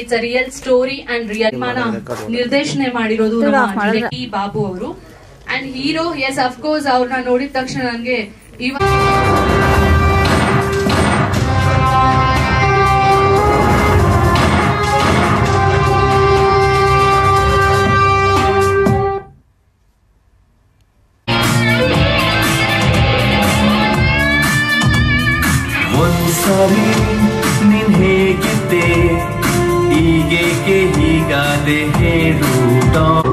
It's a real story and real ಮಾನ ನಿರ್ದೇಶನ ಮಾಡಿರೋದು ನಮ್ಮ ಜಿಲಕಿ ಬಾಬು ಅವರು ಅಂಡ್ ಹೀರೋ ಎಸ್ ಅಫ್ಕೋರ್ಸ್ ಅವ್ರನ್ನ ನೋಡಿದ ತಕ್ಷಣ ನನಗೆ ಇವಾಗ ಒಂದ್ಸರಿ ನೀನ್ ಹೇಗಿದ್ದೆ ಈಗೇಕೆ ಹೀಗಾದೆ ಹೇಳು ಡಾನ್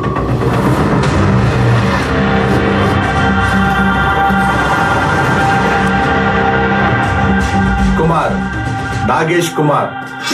ಕುಮಾರ್ ನಾಗೇಶ್ ಕುಮಾರ್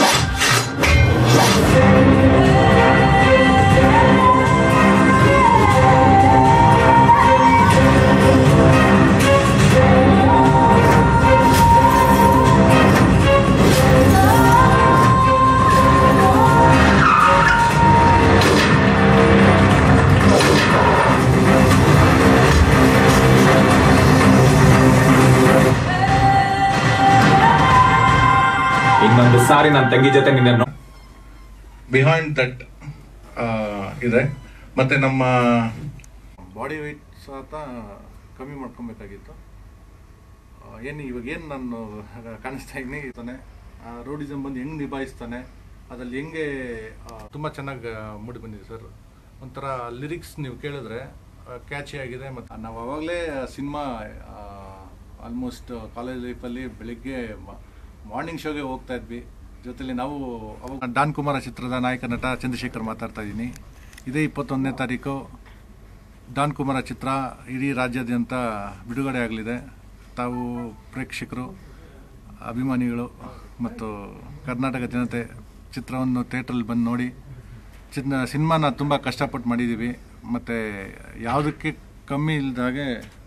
ಇನ್ನೊಂದು ಸಾರಿ ನನ್ನ ತಂಗಿ ಜೊತೆ ನಿನ್ನ ಬಿಹೈಂಡ್ ದಟ್ ಇದೆ ಮತ್ತೆ ನಮ್ಮ ಬಾಡಿ ವೆಯ್ಟ್ ಸಹ ಕಮ್ಮಿ ಮಾಡ್ಕೊಬೇಕಾಗಿತ್ತು ಏನು ಇವಾಗ ಏನು ನಾನು ಕಾಣಿಸ್ತಾ ಇದ್ದೀನಿ ತಾನೆ ರೋಡಿಸಮ್ ಬಂದು ಹೆಂಗೆ ನಿಭಾಯಿಸ್ತಾನೆ ಅದ್ರಲ್ಲಿ ಹೆಂಗೆ ಆ, ತುಂಬ ಚೆನ್ನಾಗಿ ಮೂಡಿ ಬಂದಿದೆ ಸರ್ ಒಂಥರ ಲಿರಿಕ್ಸ್ ನೀವು ಕೇಳಿದ್ರೆ ಕ್ಯಾಚಿ ಆಗಿದೆ ಮತ್ತು ನಾವು ಅವಾಗಲೇ ಸಿನಿಮಾ ಆಲ್ಮೋಸ್ಟ್ ಕಾಲೇಜ್ ಲೈಫಲ್ಲಿ ಬೆಳಿಗ್ಗೆ ಮಾರ್ನಿಂಗ್ ಶೋಗೆ ಹೋಗ್ತಾ ಇದ್ವಿ ಜೊತೆಲಿ ನಾವು ಅವಾಗ ಡಾನ್ ಕುಮಾರ ಚಿತ್ರದ ನಾಯಕ ನಟ ಚಂದ್ರಶೇಖರ್ ಮಾತಾಡ್ತಾ ಇದ್ದೀನಿ ಇದೇ ಇಪ್ಪತ್ತೊಂದನೇ ತಾರೀಕು ಡಾನ್ ಕುಮಾರ ಚಿತ್ರ ಇಡೀ ರಾಜ್ಯಾದ್ಯಂತ ಬಿಡುಗಡೆ ಆಗಲಿದೆ ತಾವು ಪ್ರೇಕ್ಷಕರು ಅಭಿಮಾನಿಗಳು ಮತ್ತು ಕರ್ನಾಟಕ ಜನತೆ ಚಿತ್ರವನ್ನು ಥಿಯೇಟ್ರಲ್ಲಿ ಬಂದು ನೋಡಿ ಚಿನ್ನ ಸಿನಿಮಾನ ತುಂಬ ಕಷ್ಟಪಟ್ಟು ಮಾಡಿದ್ದೀವಿ ಮತ್ತು ಯಾವುದಕ್ಕೆ ಕಮ್ಮಿ ಇಲ್ಲದಾಗೆ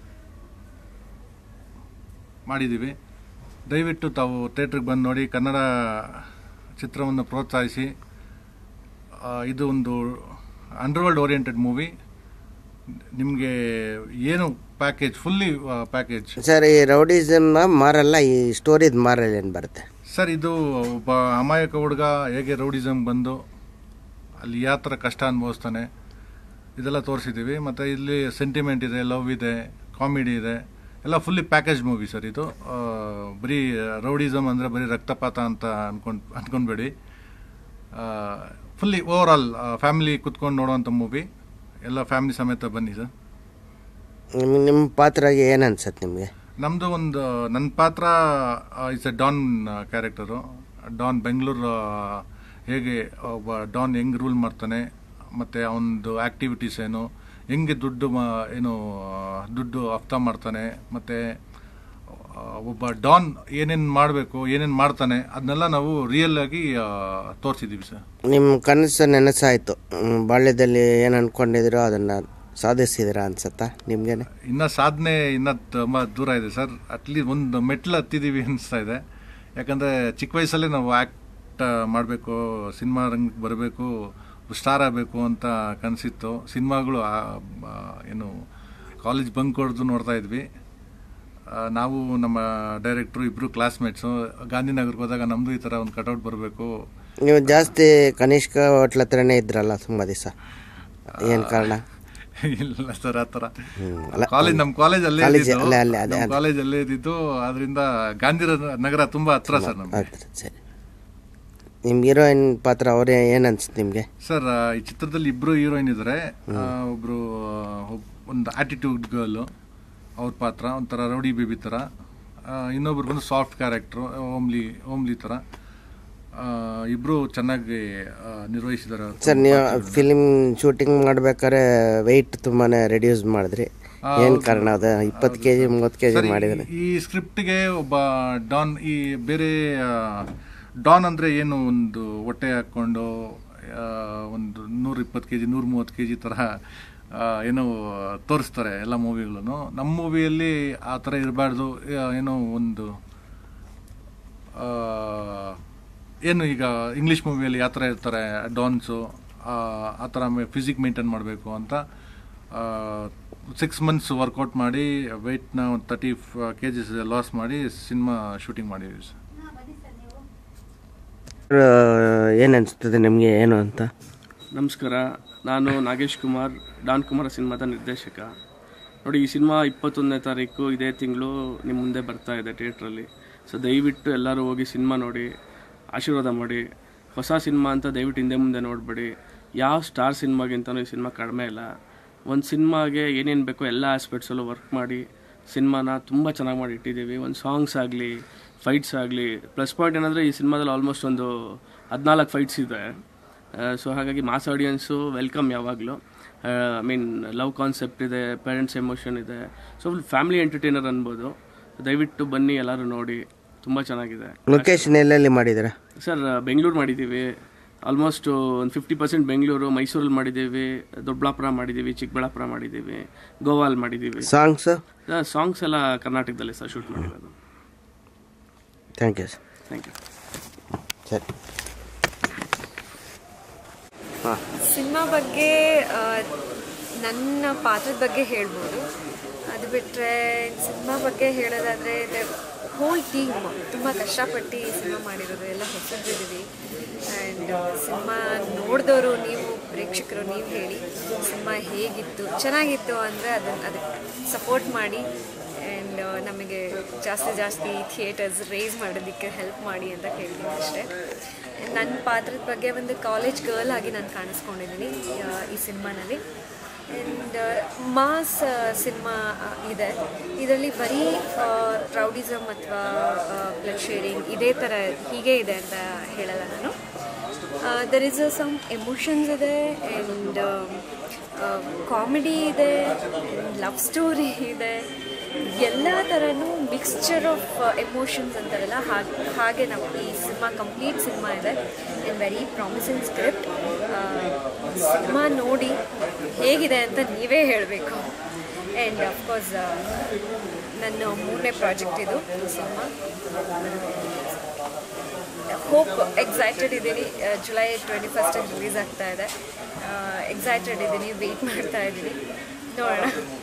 ಮಾಡಿದ್ದೀವಿ ದಯವಿಟ್ಟು ತಾವು ಥಿಯೇಟ್ರಿಗೆ ಬಂದು ನೋಡಿ ಕನ್ನಡ ಚಿತ್ರವನ್ನು ಪ್ರೋತ್ಸಾಹಿಸಿ ಆ, ಇದು ಒಂದು ಅಂಡರ್ವರ್ಲ್ಡ್ ಓರಿಯೆಂಟೆಡ್ ಮೂವಿ ನಿಮಗೆ ಏನು ಪ್ಯಾಕೇಜ್ ಫುಲ್ಲಿ ಪ್ಯಾಕೇಜ್ ಸರ್ ಈ ರೌಡಿಸಮ್ ಮಾರಲ್ಲ ಈ ಸ್ಟೋರಿದ್ ಮಾರಲ್ಲ ಏನು ಬರುತ್ತೆ ಸರ್ ಇದು ಒಬ್ಬ ಅಮಾಯಕ ಹುಡುಗ ಹೇಗೆ ರೌಡಿಸಮ್ ಬಂದು ಅಲ್ಲಿ ಯಾವ ಥರ ಕಷ್ಟ ಅನುಭವಿಸ್ತಾನೆ ಇದೆಲ್ಲ ತೋರಿಸಿದ್ದೀವಿ ಮತ್ತು ಇಲ್ಲಿ ಸೆಂಟಿಮೆಂಟ್ ಇದೆ ಲವ್ ಇದೆ ಕಾಮಿಡಿ ಇದೆ ಎಲ್ಲ ಫುಲ್ಲಿ ಪ್ಯಾಕೇಜ್ ಮೂವಿ ಸರ್ ಇದು ಆ, ಬರೀ ರೌಡಿಸಮ್ ಅಂದರೆ ಬರೀ ರಕ್ತಪಾತ ಅಂತ ಅನ್ಕೊಂಡು ಅನ್ಕೊಂಡ್ಬೇಡಿ ಫುಲ್ಲಿ ಓವರ್ ಆಲ್ ಫ್ಯಾಮಿಲಿ ಕುತ್ಕೊಂಡು ನೋಡುವಂಥ ಮೂವಿ ಎಲ್ಲ ಫ್ಯಾಮಿಲಿ ಸಮೇತ ಬನ್ನಿ ಸರ್ ನಿಮ್ ನಿಮ್ಮ ಪಾತ್ರಗೆ ಏನು ಅನ್ಸತ್ತೆ ನಿಮಗೆ ನಮ್ಮದು ಒಂದು ನನ್ನ ಪಾತ್ರ it's a don character don Bengaluru ಹೇಗೆ ಒಬ್ಬ ಡಾನ್ ಹೆಂಗೆ ರೂಲ್ ಮಾಡ್ತಾನೆ ಮತ್ತು ಅವನದು ಆ್ಯಕ್ಟಿವಿಟೀಸ್ ಏನು ಹೆಂಗೆ ದುಡ್ಡು ಮಾ ಏನು ಆ, ದುಡ್ಡು ಹಫ್ತಾ ಮಾಡ್ತಾನೆ ಮತ್ತು ಒಬ್ಬ ಡಾನ್ ಏನೇನು ಮಾಡಬೇಕು ಏನೇನು ಮಾಡ್ತಾನೆ ಅದನ್ನೆಲ್ಲ ನಾವು ರಿಯಲ್ ಆಗಿ ತೋರಿಸಿದ್ದೀವಿ ಸರ್ ನಿಮ್ಮ ಕನಸು ನೆನಸಾಯ್ತು ಹ್ಮ್, ಬಾಲ್ಯದಲ್ಲಿ ಏನು ಅನ್ಕೊಂಡಿದ್ದೀರೋ ಅದನ್ನು ಸಾಧಿಸಿದಿರಾ ಅನ್ಸತ್ತಾ ನಿಮ್ಗೇನೆ ಇನ್ನ ಸಾಧನೆ ಇನ್ನ ತುಂಬ ದೂರ ಇದೆ ಸರ್ ಅಟ್ಲೀಸ್ಟ್ ಒಂದು ಮೆಟ್ಲು ಹತ್ತಿದೀವಿ ಅನಿಸ್ತಾ ಇದೆ ಯಾಕಂದರೆ ಚಿಕ್ಕ ವಯಸ್ಸಲ್ಲೇ ನಾವು ಆ್ಯಕ್ಟ್ ಮಾಡಬೇಕು ಸಿನಿಮಾ ರಂಗಕ್ಕೆ ಬರಬೇಕು ಸ್ಟಾರ್ ಆಗಬೇಕು ಅಂತ ಕನಸಿತ್ತು ಸಿನಿಮಾಗಳು ಆ- ಆ, ಏನು ಕಾಲೇಜ್ ಬಂಕ್ ಹೊಡೆದು ನೋಡ್ತಾ ಇದ್ವಿ ಆ, ನಾವು ನಮ್ಮ ಡೈರೆಕ್ಟ್ರು ಇಬ್ಬರು ಕ್ಲಾಸ್ಮೇಟ್ಸು ಗಾಂಧಿನಗರ್ಗೆ ಹೋದಾಗ ನಮ್ಮದು ಈ ಥರ ಒಂದು ಕಟೌಟ್ ಬರಬೇಕು ನೀವು ಜಾಸ್ತಿ ಕನಿಷ್ಕ ಹೋಟ್ಲ ಹತ್ರನೇ ಇದ್ರಲ್ಲ ತುಂಬ ದಿವಸ ಏನು ಕಾರಣ ಇಲ್ಲ ಸರ್ ಆ ಥರ ಅಲ್ಲ, ಕಾಲೇಜ್ ನಮ್ಮ ಕಾಲೇಜ್ ಅಲ್ಲೇ ಕಾಲೇಜ್ ಇದ್ದಿದ್ದು. ಅಲ್ಲೇ, ಅಲ್ಲೇ, ಅದೇ, ನಮ್ಮ ಅದೇ. ಕಾಲೇಜ್ ಅಲ್ಲೇ ಇದ್ದಿದ್ದು ಅದರಿಂದ ಗಾಂಧಿ ನಗರ ತುಂಬಾ ಹತ್ರ ಸರ್ ನಮ್ಗೆ ಹೌದು ಸರಿ ನಿಮ್ಮ ಹೀರೋಯಿನ್ ಪಾತ್ರ ಅವರೇ ಏನು ಅನ್ಸುತ್ತೆ ನಿಮಗೆ ಸರ್ ಆ, ಈ ಚಿತ್ರದಲ್ಲಿ ಇಬ್ರು ಹೀರೋಯಿನ್ ಇದ್ದಾರೆ ಆ, ಒಬ್ರು ಆ, ಒಬ್- ಒಂದು ಆಟಿಟ್ಯೂಡ್ ಗರ್ಲ್ ಅವ್ರ ಪಾತ್ರ ಒಂಥರ ರೌಡಿ ಬೇಬಿ ಥರ ಆ, ಇನ್ನೊಬ್ರು ಬಂದು ಸಾಫ್ಟ್ ಕ್ಯಾರೆಕ್ಟ್ರು ಓಮ್ಲಿ ಓಮ್ಲಿ ಥರ ಆ, ಇಬ್ರು ಚೆನ್ನಾಗಿ ಆ, ನಿರ್ವಹಿಸಿದ್ದಾರೆ ಅವ್ರ ಸರ್ ನೀವು ಫಿಲಿಮ್ ಶೂಟಿಂಗ್ ಮಾಡ್ಬೇಕಾದ್ರೆ ವೆಯ್ಟ್ ತುಂಬಾ ರೆಡ್ಯೂಸ್ ಮಾಡಿದ್ರಿ ಏನು ಕಾರಣ ಅದು ಇಪ್ಪತ್ತು ಕೆ ಜಿ ಮೂವತ್ತು ಕೆ ಜಿ ಸರ್, ಈ- ಮಾಡಿದ್ರಿ ಈ ಸ್ಕ್ರಿಪ್ಟ್ಗೆ ಒಬ್ಬ ಡಾನ್ ಈ ಬೇರೆ ಆ, ಡಾನ್ ಅಂದರೆ ಏನು ಒಂದು ಹೊಟ್ಟೆ ಹಾಕ್ಕೊಂಡು ಆ, ಒಂದು ನೂರ ಇಪ್ಪತ್ತು ಕೆ ಜಿ ನೂರ ಮೂವತ್ತು ಕೆ ಜಿ ಥರ ಆ, ಏನೋ ತೋರಿಸ್ತಾರೆ ಎಲ್ಲ ಮೂವಿಗಳನ್ನು ನಮ್ಮ ಮೂವಿಯಲ್ಲಿ ಆ ಥರ ಇರಬಾರ್ದು ಏನೋ ಒಂದು ಆ, ಏನು ಈಗ ಇಂಗ್ಲೀಷ್ ಮೂವಿಯಲ್ಲಿ ಯಾವ ಥರ ಇರ್ತಾರೆ ಡಾನ್ಸು ಆ ಥರ ಫಿಸಿಕ್ ಮೇಂಟೈನ್ ಮಾಡಬೇಕು ಅಂತ ಸಿಕ್ಸ್ ಮಂತ್ಸ್ ವರ್ಕೌಟ್ ಮಾಡಿ ವೆಯ್ಟ್ನ ಒಂದು ತರ್ಟಿ ಕೆ ಜಿಸ್ ಲಾಸ್ ಮಾಡಿ ಸಿನಿಮಾ ಶೂಟಿಂಗ್ ಮಾಡಿದ್ವಿ ಸರ್ ಏನು ಅನಿಸ್ತದೆ ನಿಮಗೆ ಏನು ಅಂತ ನಮಸ್ಕಾರ ನಾನು ನಾಗೇಶ್ ಕುಮಾರ್ ಡಾನ್ ಕುಮಾರ ಸಿನಿಮಾದ ನಿರ್ದೇಶಕ ನೋಡಿ ಈ ಸಿನಿಮಾ ಇಪ್ಪತ್ತೊಂದನೇ ತಾರೀಕು ಇದೇ ತಿಂಗಳು ನಿಮ್ಮ ಮುಂದೆ ಬರ್ತಾ ಇದೆ ಥಿಯೇಟ್ರಲ್ಲಿ ಸೊ ದಯವಿಟ್ಟು ಎಲ್ಲರೂ ಹೋಗಿ ಸಿನಿಮಾ ನೋಡಿ ಆಶೀರ್ವಾದ ಮಾಡಿ ಹೊಸ ಸಿನಿಮಾ ಅಂತ ದಯವಿಟ್ಟು ಹಿಂದೆ ಮುಂದೆ ನೋಡಬೇಡಿ ಯಾವ ಸ್ಟಾರ್ ಸಿನಿಮಾಗಿಂತನೂ ಈ ಸಿನಿಮಾ ಕಡಿಮೆ ಇಲ್ಲ ಒಂದು ಸಿನಿಮಾಗೆ ಏನೇನು ಬೇಕೋ ಎಲ್ಲ ಆಸ್ಪೆಕ್ಟ್ಸಲ್ಲೂ ವರ್ಕ್ ಮಾಡಿ ಸಿನಿಮಾನ ತುಂಬ ಚೆನ್ನಾಗಿ ಮಾಡಿ ಇಟ್ಟಿದ್ದೀವಿ ಒಂದು ಸಾಂಗ್ಸ್ ಆಗಲಿ ಫೈಟ್ಸ್ ಆಗಲಿ ಪ್ಲಸ್ ಪಾಯಿಂಟ್ ಏನಂದರೆ ಈ ಸಿನಿಮಾದಲ್ಲಿ ಆಲ್ಮೋಸ್ಟ್ ಒಂದು ಹದಿನಾಲ್ಕು ಫೈಟ್ಸ್ ಇದೆ ಸೊ ಹಾಗಾಗಿ ಮಾಸ್ ಆಡಿಯನ್ಸು ವೆಲ್ಕಮ್ ಯಾವಾಗಲೂ ಐ ಮೀನ್ ಲವ್ ಕಾನ್ಸೆಪ್ಟ್ ಇದೆ ಪೇರೆಂಟ್ಸ್ ಎಮೋಷನ್ ಇದೆ ಸೊ ಫುಲ್ ಫ್ಯಾಮಿಲಿ ಎಂಟರ್ಟೈನರ್ ಅನ್ಬೋದು ದಯವಿಟ್ಟು ಬನ್ನಿ ಎಲ್ಲರೂ ನೋಡಿ ತುಂಬ ಚೆನ್ನಾಗಿದೆ ಲೊಕೇಶನ್ ಎಲ್ಲೆಲ್ಲಿ ಮಾಡಿದ್ದೀರಾ ಸರ್ ಬೆಂಗಳೂರು ಮಾಡಿದ್ದೀವಿ ಆಲ್ಮೋಸ್ಟ್ ಒಂದು ಫಿಫ್ಟಿ ಪರ್ಸೆಂಟ್ ಬೆಂಗಳೂರು ಮೈಸೂರಲ್ಲಿ ಮಾಡಿದ್ದೀವಿ ದೊಡ್ಡಬಳ್ಳಾಪುರ ಮಾಡಿದ್ದೀವಿ ಚಿಕ್ಕಬಳ್ಳಾಪುರ ಮಾಡಿದ್ದೀವಿ ಗೋವಾಲ್ ಮಾಡಿದ್ದೀವಿ ಸಾಂಗ್ಸ್ ಸಾಂಗ್ಸ್ ಎಲ್ಲ ಕರ್ನಾಟಕದಲ್ಲೇ ಸರ್ ಶೂಟ್ ಮಾಡಿರೋದು thank you sir thank you ಸರಿ ಹಾಂ ಸಿನಿಮಾ ಬಗ್ಗೆ ಆ, ನನ್ನ ಪಾತ್ರದ ಬಗ್ಗೆ ಹೇಳ್ಬೋದು ಅದು ಬಿಟ್ಟರೆ ಸಿನಿಮಾ ಬಗ್ಗೆ ಹೇಳೋದಾದರೆ ಹೋಲ್ ಟೀಮ್ ತುಂಬ ಕಷ್ಟಪಟ್ಟು ಈ ಸಿನಿಮಾ ಮಾಡಿರೋದು ಎಲ್ಲ ಹೊಸದಿದ್ದೀವಿ ಆ್ಯಂಡ್ ಸಿನಿಮಾ ನೋಡಿದವರು ನೀವು ಪ್ರೇಕ್ಷಕರು ನೀವು ಹೇಳಿ ಸಿನಿಮಾ ಹೇಗಿತ್ತು ಚೆನ್ನಾಗಿತ್ತು ಅಂದರೆ ಅದನ್ನು ಅದಕ್ಕೆ ಸಪೋರ್ಟ್ ಮಾಡಿ ಆ್ಯಂಡ್ ನಮಗೆ ಜಾಸ್ತಿ ಜಾಸ್ತಿ ಥಿಯೇಟರ್ಸ್ ರೇಸ್ ಮಾಡೋದಕ್ಕೆ ಹೆಲ್ಪ್ ಮಾಡಿ ಅಂತ ಕೇಳ್ತೀನಿ ಅಷ್ಟೇ ನನ್ನ ಪಾತ್ರದ ಬಗ್ಗೆ ಒಂದು ಕಾಲೇಜ್ ಗರ್ಲ್ ಆಗಿ ನಾನು ಕಾಣಿಸ್ಕೊಂಡಿದ್ದೀನಿ ಆ, ಈ ಸಿನಿಮಾನಲ್ಲಿ ಆ್ಯಂಡ್ ಮಾಸ್ ಸಿನಿಮಾ ಇದೆ ಇದರಲ್ಲಿ ಬರೀ ರೌಡಿಸಮ್ ಅಥವಾ ಬ್ಲಡ್ ಶೇರಿಂಗ್ ಇದೇ ಥರ ಹೀಗೆ ಇದೆ ಅಂತ ಹೇಳಲ್ಲ ನಾನು ದರ್ ಇಸ್ ಸಮ್ ಎಮೋಷನ್ಸ್ ಇದೆ ಆ್ಯಂಡ್ ಕಾಮಿಡಿ ಇದೆ ಲವ್ ಸ್ಟೋರಿ ಇದೆ ಎಲ್ಲ ಥರನೂ ಮಿಕ್ಸ್ಚರ್ ಆಫ್ ಎಮೋಷನ್ಸ್ ಅಂತಾರಲ್ಲ ಹಾಗೆ ಹಾಗೆ ನಾವು ಈ ಸಿನಿಮಾ ಕಂಪ್ಲೀಟ್ ಸಿನಿಮಾ ಇದೆ and very promising script cinema ನೋಡಿ ಹೇಗಿದೆ ಅಂತ ನೀವೇ ಹೇಳಬೇಕು ಆ್ಯಂಡ್ ಅಫ್ಕೋರ್ಸ್ ನನ್ನ ಮೂರನೇ ಪ್ರಾಜೆಕ್ಟ್ ಇದು ಸಿನಿಮಾ ಹೋಪ್ ಎಕ್ಸೈಟೆಡ್ ಇದ್ದೀನಿ ಜುಲೈ ಟ್ವೆಂಟಿ ಫಸ್ಟಿಗೆ ರಿಲೀಸ್ ಆಗ್ತಾ ಇದೆ ಎಕ್ಸೈಟೆಡ್ ಇದ್ದೀನಿ ವೆಯ್ಟ್ ಮಾಡ್ತಾ ಇದ್ದೀನಿ ನೋಡೋಣ